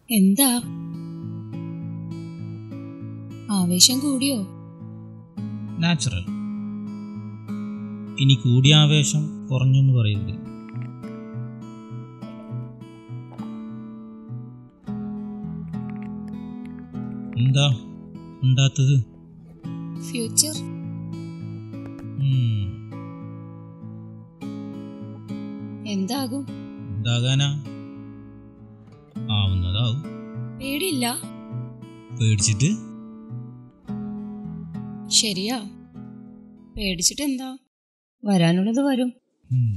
എന്താ ആവേശം കൂടിയോ നാച്ചുറൽ ഇനി കൂടിയ ആവേശം കുറഞ്ഞെന്ന് പറയരുത് എന്താ ഉണ്ടാത്തത് ഫ്യൂച്ചർ ഉം, എന്താകും എന്താകാനാ ആവുന്നതാവും പേടിയില്ല പേടിച്ചിട്ട് ശരിയാ പേടിച്ചിട്ട് എന്താ വരാനുള്ളത് വരും ഉം.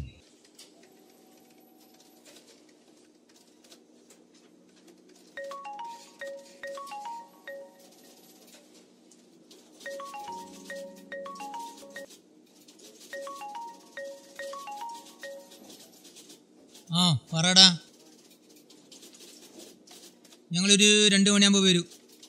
ആ പറടാ ഞങ്ങളൊരു രണ്ട് മണിയാകുമ്പോൾ വരൂ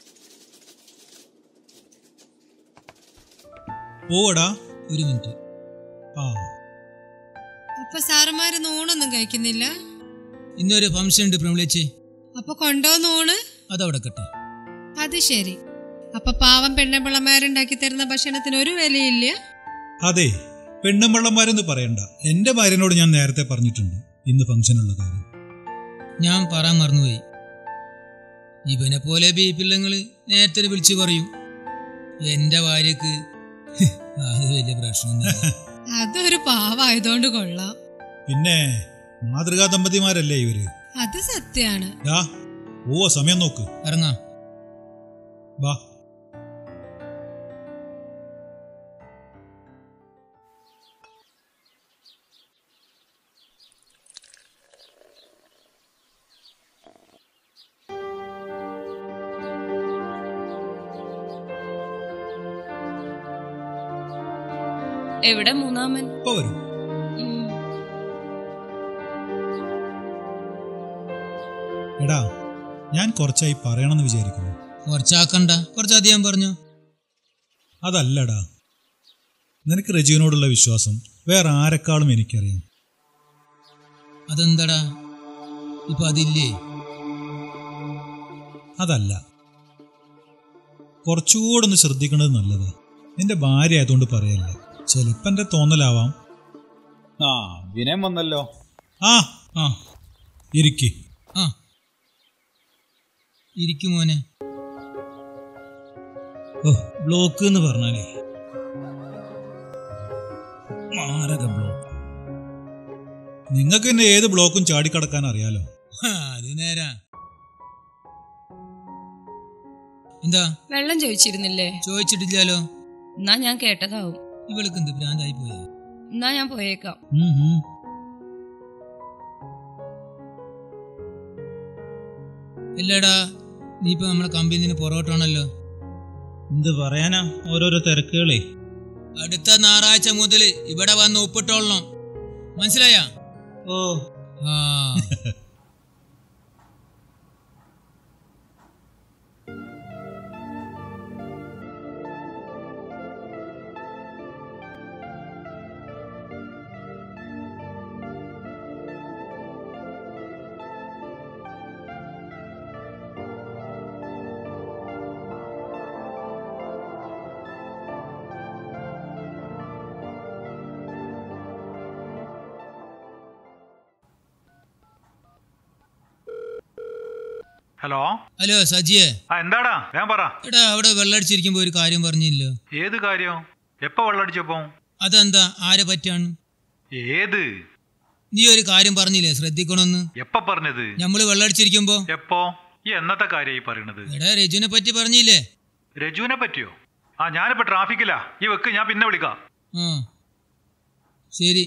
പോവടാ ഒരു മിനിറ്റ് ആ അപ്പൊ സാറന്മാര് നൂണൊന്നും കഴിക്കുന്നില്ല ഇന്നൊരു ഫംഗ്ഷൻ ഉണ്ട് പ്രമിളിച്ച് അപ്പൊ കൊണ്ടോ നൂണ് അതവിടെ കട്ടെ അത് ശരി അപ്പൊ പാവം പെണ്ണപ്പിള്ളമാരുണ്ടാക്കി തരുന്ന ഭക്ഷണത്തിന് ഒരു വിലയില്ല അതെ പെണ്ണുമ്പള്ളന്മാരെന്ന് പറയണ്ട എന്റെ ഭാര്യനോട് ഞാൻ നേരത്തെ പറഞ്ഞിട്ടുണ്ട് ഇന്ന് ഫംഗ്ഷനുള്ള കാര്യം ഞാൻ പറയാൻ മറന്നുപോയി ഇവനെ പോലെ ബി പിള്ളങ്ങള് നേരത്തെ വിളിച്ചു പറയും എന്റെ ഭാര്യക്ക് അത് വലിയ പ്രശ്നമൊന്നുമില്ല അതൊരു പാവായതുകൊണ്ട് കൊള്ളാം പിന്നെ മാതൃകാ ദമ്പതിമാരല്ലേ ഇവര് അത് സത്യാണ് ദാ ഓ സമയം നോക്ക് ഇറങ്ങാം വാ എവിടെ മൂന്നാമൻ ഇപ്പൊ വരും ഉം. എടാ ഞാൻ കുറച്ചായി പറയണമെന്ന് വിചാരിക്കുന്നു കുറച്ചാക്കണ്ട കുറച്ചധികം പറഞ്ഞു അതല്ലടാ നിനക്ക് റജീവിനോടുള്ള വിശ്വാസം വേറെ ആരെക്കാളും എനിക്കറിയാം അതെന്താടാ ഇപ്പൊ അതില്ലേ അതല്ല കുറച്ചുകൂടെ ഒന്ന് ശ്രദ്ധിക്കുന്നത് നല്ലതാ നിന്റെ ഭാര്യ ആയതുകൊണ്ട് പറയല്ല ചിലപ്പോ എന്റെ തോന്നലാവാം ആ വിനയം വന്നല്ലോ ആ ആ ഇരിക്ക് ആ ഇരിക്കും മോനെ ഓ ബ്ലോക്ക് എന്ന് പറഞ്ഞാലേ മാരക ബ്ലോക്ക് നിങ്ങൾക്ക് പിന്നെ ഏത് ബ്ലോക്കും ചാടിക്കടക്കാൻ അറിയാലോ ആ, അത് നേരാ എന്താ വെള്ളം ചോദിച്ചിരുന്നില്ലേ ചോദിച്ചിട്ടില്ലല്ലോ എന്നാ ഞാൻ കേട്ടതാവും ഇവൾക്ക് എന്ത് ഭ്രാന്തായി പോയി എന്നാ ഞാൻ പോയേക്കാം ഉം, ഉം. ഇല്ലടാ നീ ഇപ്പൊ നമ്മളെ കമ്പനിയിൽ നിന്ന് പുറകോട്ടാണല്ലോ എന്ത് പറയാനാ ഓരോരോ തിരക്കുകളേ അടുത്ത ഞായറാഴ്ച മുതൽ ഇവിടെ വന്ന് ഒപ്പിട്ടോളണം മനസ്സിലായ ഓ ആ ഹലോ ഹലോ സജിയെ ആ എന്താടാ ഞാൻ പറ എടാ അവിടെ വെള്ളടിച്ചിരിക്കുമ്പോ ഒരു കാര്യം പറഞ്ഞില്ലോ ഏത് കാര്യം എപ്പോ വെള്ളടിച്ചപ്പോ അതെന്താ ആരെ പറ്റാണ് ഏത് നീ ഒരു കാര്യം പറഞ്ഞില്ലേ ശ്രദ്ധിക്കണമെന്ന് എപ്പ പറഞ്ഞത് നമ്മള് വെള്ളടിച്ചിരിക്കുമ്പോ എപ്പോ ഈ എന്നത്തെ കാര്യം ഈ പറയണത് എടാ രജുവിനെ പറ്റി പറഞ്ഞില്ലേ രജുവിനെ പറ്റിയോ ആ ഞാനിപ്പോ ട്രാഫിക്കിലാ ഈ വെക്ക് ഞാൻ പിന്നെ വിളിക്കാം ആ ശരി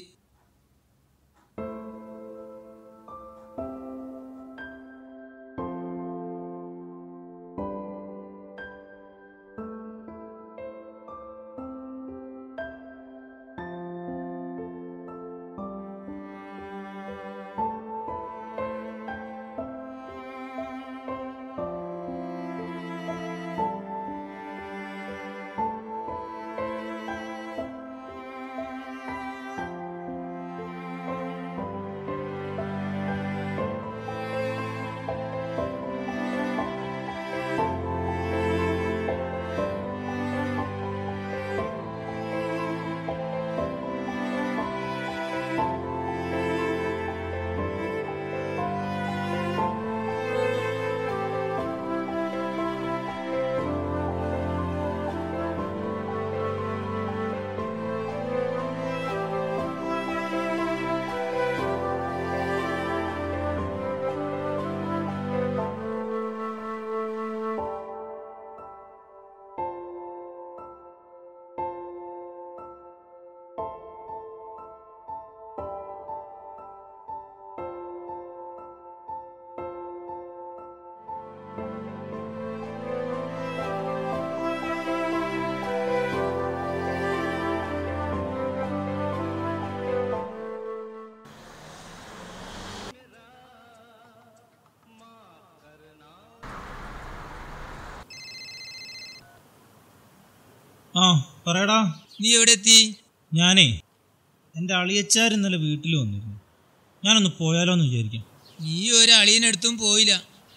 ആ പറയടാ നീ എവിടെ എത്തി ഞാനേ എൻ്റെ അളിയച്ചാർ ഇന്നലെ വീട്ടിൽ വന്നിരുന്നു ഞാനൊന്ന് പോയാലോ എന്ന് വിചാരിക്കാം നീ ഒരു അളിയനടുത്തും പോയില്ല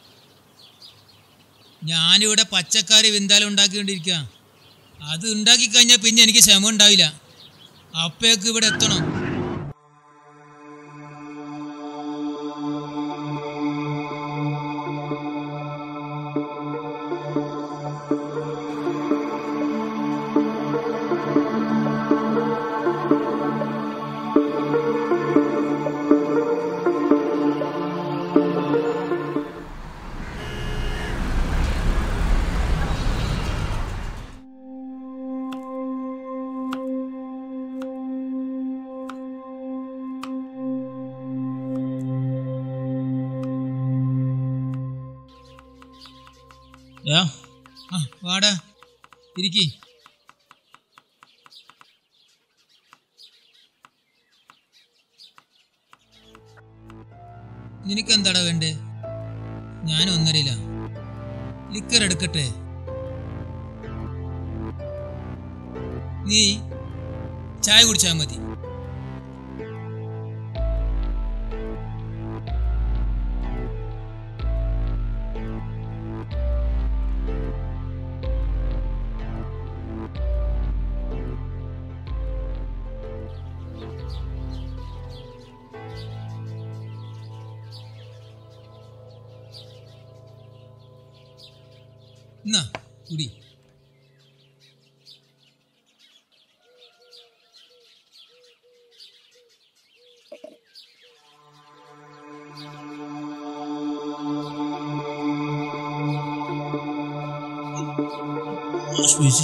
ഞാനിവിടെ പച്ചക്കറി വിന്താലം ഉണ്ടാക്കിക്കൊണ്ടിരിക്കുക അത് ഉണ്ടാക്കി കഴിഞ്ഞാൽ പിന്നെ എനിക്ക് ക്ഷമ ഉണ്ടാവില്ല അപ്പേക്ക് ഇവിടെ എത്തണം യാ ആ വാടാ ഇരിക്കി നിനക്ക് എന്താടാ വേണ്ടേ ഞാൻ ഒന്നരയില്ല ലിക്കർ എടുക്കട്ടെ നീ ചായ കുടിച്ചാൽ മതി എന്നാ കുടി ശ്വേശി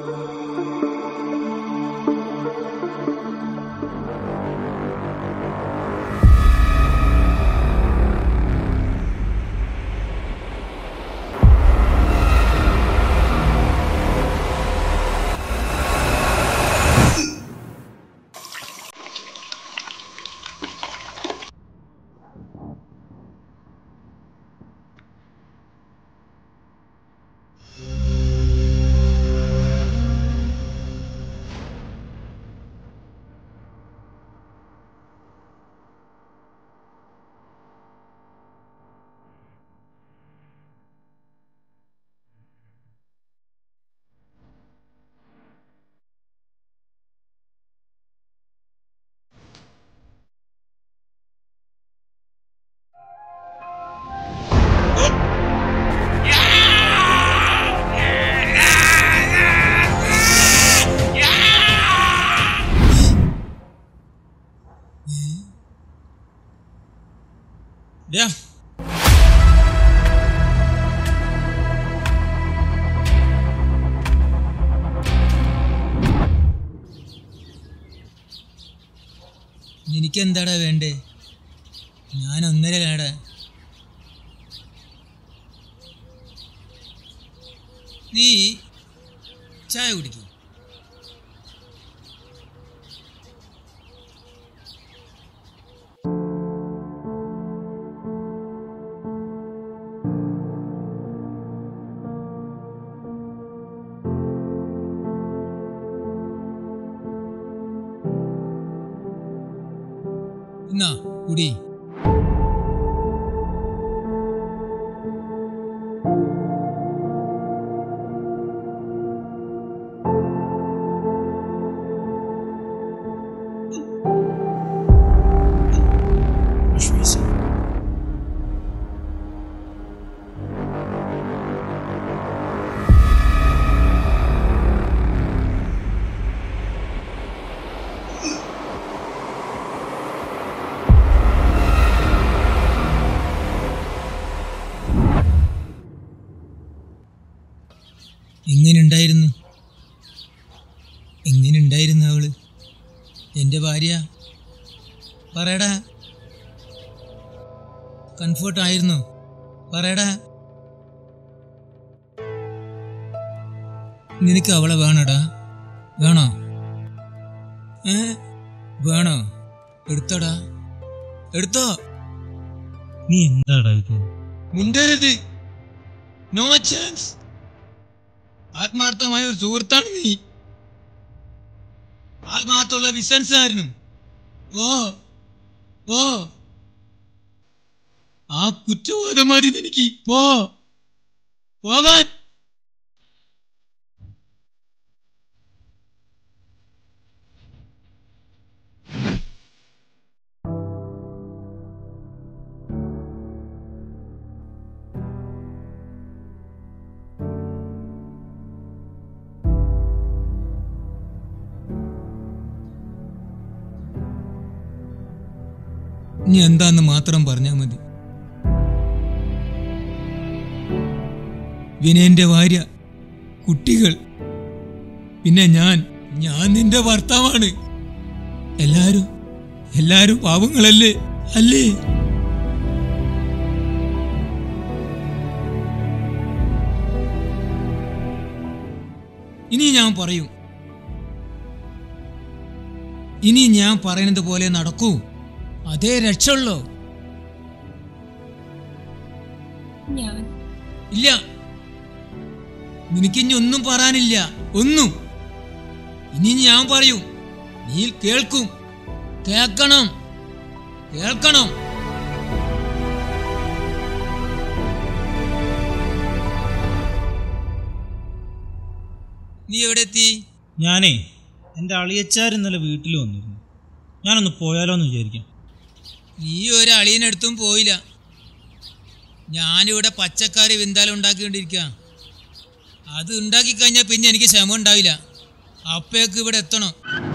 ഡാ എനിക്കെന്താടാ വേണ്ടേ ഞാൻ ഒന്നരലാടാ നീ ചായ കുടിക്കും എന്നാ കുടി ശ്വേശി എങ്ങനെയുണ്ടായിരുന്നു എങ്ങനെയുണ്ടായിരുന്നു അവള് എൻ്റെ ഭാര്യ പറയടാ കംഫർട്ട് ആയിരുന്നു പറയടാ നിനക്ക് അവളെ വേണോടാ വേണോ ഏ വേണോ എടുത്തോടാ എടുത്തോ നീ എന്താടാ ഇത് മിണ്ടരുത് നോ ചാൻസ് ആത്മാർത്ഥമായ ഒരു സുഹൃത്താണ് നീ ആ ഭാഗത്തുള്ള ബിസിനസ്സുകാരനും ഓ ഓ ആ കുറ്റബോധം മതി എനിക്ക് പോ പോകാൻ നീ എന്താന്ന് മാത്രം പറഞ്ഞാൽ മതി വിനയന്റെ ഭാര്യ കുട്ടികൾ പിന്നെ ഞാൻ ഞാൻ നിന്റെ ഭർത്താവാണ് എല്ലാരും എല്ലാരും പാവങ്ങളല്ലേ അല്ലേ ഇനി ഞാൻ പറയും ഇനി ഞാൻ പറയുന്നത് പോലെ നടക്കൂ അതേ രക്ഷയുള്ളൂ ഞാൻ ഇല്ല നിനക്കിനി ഒന്നും പറയാനില്ല ഒന്നും ഇനി ഞാൻ പറയും നീ കേൾക്കും കേൾക്കണം കേൾക്കണം നീ എവിടെ എത്തി ഞാനേ എൻ്റെ അളിയച്ചാർ ഇന്നലെ വീട്ടിൽ വന്നിരുന്നു ഞാനൊന്ന് പോയാലോ എന്ന് വിചാരിക്കാം നീ ഒരു അളിയനടുത്തും പോയില്ല ഞാനിവിടെ പച്ചക്കറി വിന്താലം ഉണ്ടാക്കിക്കൊണ്ടിരിക്കുക അത് ഉണ്ടാക്കി കഴിഞ്ഞാൽ പിന്നെ എനിക്ക് ക്ഷമ ഉണ്ടാവില്ല അപ്പേക്ക് ഇവിടെ എത്തണം